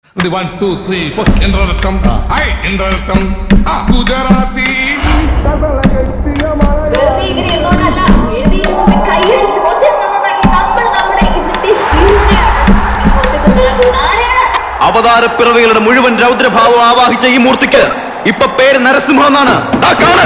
one two three four ഇന്ദ്രരക്തം ഐ ഇന്ദ്രരക്തം ആ ഗുജറാത്തി വെറുതെ ഇങ്ങനെ ഇരുന്നോണ്ടല്ല എഴുതിയിരുന്നത് കൈയടിച്ച് ഒച്ചയുണ്ടാക്കി നമ്മൾ നമ്മുടെ ഇന്നത്തെ ഹീറോയാണ് ഇങ്ങോട്ട് ആരെയാണ് അവതാരപ്പിറവികളുടെ മുഴുവൻ രൗദ്രഭാവം ആവാഹിച്ച ഈ മൂർത്തിക്ക് ഇപ്പൊ പേര് നരസിംഹം എന്നാണ് ദാ കാണ്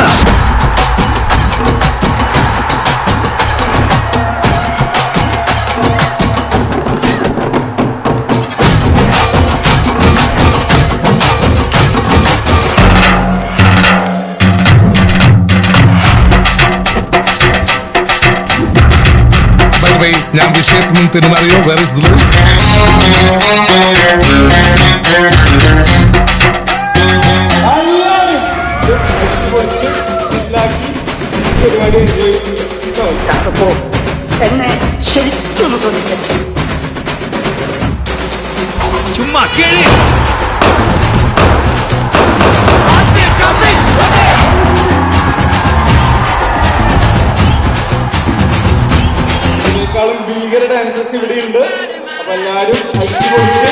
By the way, ഞാൻ വിഷയത്തിൽ നിന്ന് തെരുമാറിയോ വേറെ പരിപാടി എൻജോയ് ചെയ്തു എന്നെ ശരിക്കൊന്ന് ശ്രമിച്ചു ചുമ്മാ കേളി ഇതിനേക്കാളും ഭീകര ഡാൻസേഴ്സ് ഇവിടെയുണ്ട് അപ്പൊ എല്ലാരും അടിപൊളിച്ച്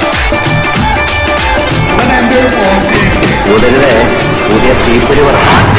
ഉടനെ പുതിയ തീപ്പൊരി പറ